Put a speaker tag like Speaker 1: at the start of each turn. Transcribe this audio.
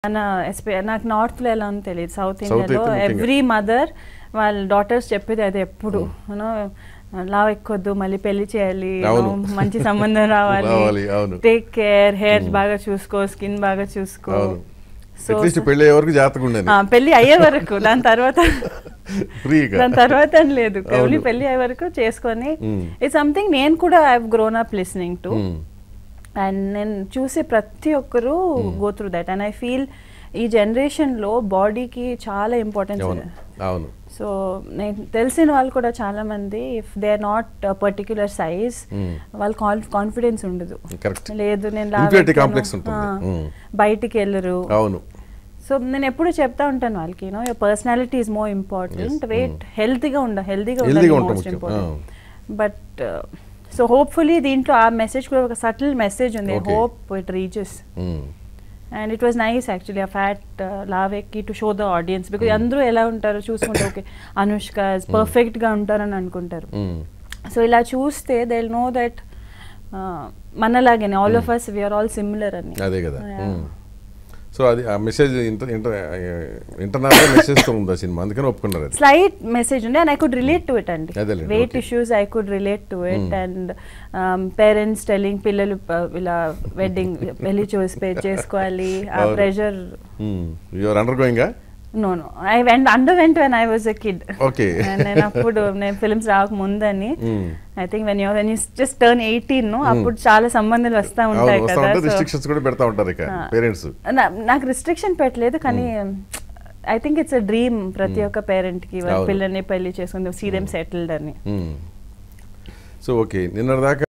Speaker 1: మన ఎస్పీ నాకు నార్త్ లో ఎలా ఉందో తెలియదు సౌత్
Speaker 2: South
Speaker 1: ఇండియాలో
Speaker 2: అయితే ముఖ్యంగా.
Speaker 1: ఎవ్రీ మదర్ వాళ్ళ డాటర్స్ చెప్పేది అది ఎప్పుడు యూనో లావ్ ఎక్కొద్దు మళ్ళీ పెళ్లి చేయాలి you
Speaker 2: అవును.
Speaker 1: know, మంచి సంబంధం రావాలి
Speaker 2: రావాలి, అవును.
Speaker 1: టేక్ కేర్ హెయిర్ బాగా చూసుకో స్కిన్ బాగా చూసుకో
Speaker 2: అవును
Speaker 1: సో
Speaker 2: అట్లీస్ట్ పెళ్లి అయ్యే వరకు జాతకం ఉండేది
Speaker 1: ఆ, పెళ్లి అయ్యే వరకు దాని తర్వాత
Speaker 2: ఫ్రీగా
Speaker 1: దాని తర్వాత అని లేదు
Speaker 2: అవును.
Speaker 1: ఓన్లీ పెళ్లి అయ్యే వరకు చేసుకొని
Speaker 2: Mm.
Speaker 1: ఇట్స్ సంథింగ్ నేను కూడా I grown up listening to
Speaker 2: um,
Speaker 1: and నేను చూసే ప్రతి ఒక్కరూ go through that and I feel ఈ జనరేషన్లో బాడీకి చాలా ఇంపార్టెన్స్
Speaker 2: అవును అవును
Speaker 1: సో నేను తెలిసిన వాళ్ళు కూడా చాలా మంది if they are not particular size
Speaker 2: Mm.
Speaker 1: వాళ్ళ కాన్ఫిడెన్స్ ఉండదు
Speaker 2: Correct.
Speaker 1: లేదు నేను
Speaker 2: Inferiority
Speaker 1: లావెక్కాను.
Speaker 2: complex ఉంటుంది.
Speaker 1: ఆ,
Speaker 2: Mm.
Speaker 1: బయటికి వెళ్ళరు
Speaker 2: అవును
Speaker 1: సో నేను ఎప్పుడు చెప్తా ఉంటాను వాళ్ళకి you know your personality is more important
Speaker 2: Yes.
Speaker 1: Weight
Speaker 2: Mm.
Speaker 1: హెల్తీగా ఉండ హెల్తీగా
Speaker 2: Healthy గా
Speaker 1: ఉండాలి
Speaker 2: ఉండటం
Speaker 1: మోస్ట్
Speaker 2: ముఖ్యం.
Speaker 1: ఇంపార్టెంట్ బట్ సో హోప్ఫుల్లీ దీంట్లో ఆ మెసేజ్ కూడా ఒక సటిల్ మెసేజ్ ఉంది
Speaker 2: Okay.
Speaker 1: Hope it reaches
Speaker 2: um,
Speaker 1: and it was nice actually ఆ ఫ్యాట్ లావెక్కి to show the audience because అందరూ ఎలా ఉంటారు చూసుకుంటే ఓకే అనుష్క పర్ఫెక్ట్ గా ఉంటారని అనుకుంటారు
Speaker 2: ఉమ్,
Speaker 1: సో ఇలా చూస్తే దే నో దట్ మనలాగేనే all of us we're all similar అని
Speaker 2: అదే కదా
Speaker 1: Yeah.
Speaker 2: ఉమ్. సో అది ఆ మెసేజ్ ఇంటర్ ఇంటర్ ఇంటర్నల్ మెసేజ్తో ఉంది ఆ సినిమా అందుకని ఒప్పుకున్నారు అది
Speaker 1: స్లైట్ మెసేజ్ ఉంది and I could relate to it అండి
Speaker 2: అదేలేండి,
Speaker 1: weight
Speaker 2: okay.
Speaker 1: Issues I could relate to it
Speaker 2: Mm.
Speaker 1: And parents telling పిల్లలు uh, ఇలా వెడ్డింగ్ పెళ్లి చూసి పే చేసుకోవాలి ఆ
Speaker 2: అవును.
Speaker 1: Pressure
Speaker 2: your under గోయింగా
Speaker 1: no no I went under went when I was a kid
Speaker 2: okay
Speaker 1: నేను అప్పుడు నేను ఫిల్మ్స్ రాక ముందని I think when you when you just turn eighteen అప్పుడు చాలా సంబంధాలు వస్తూ
Speaker 2: అవును
Speaker 1: ఉంటాయి
Speaker 2: వస్తా
Speaker 1: కదా
Speaker 2: ఉంటే
Speaker 1: So,
Speaker 2: రిస్ట్రిక్షన్స్ కూడా పెడతా ఉంటారు ఇక
Speaker 1: ఆ.
Speaker 2: పేరెంట్స్
Speaker 1: నా- నాకు రిస్ట్రిక్షన్ పెట్టలేదు కానీ I think it's a dream ప్రతి ఒక్క పేరెంట్ కి వాళ్ళ
Speaker 2: అవును.
Speaker 1: పిల్లల్ని పెళ్లి చేసుకుంది సీ దెమ్ సెటిల్డ్ అని
Speaker 2: సో ఓకే నిన్నటిదాకా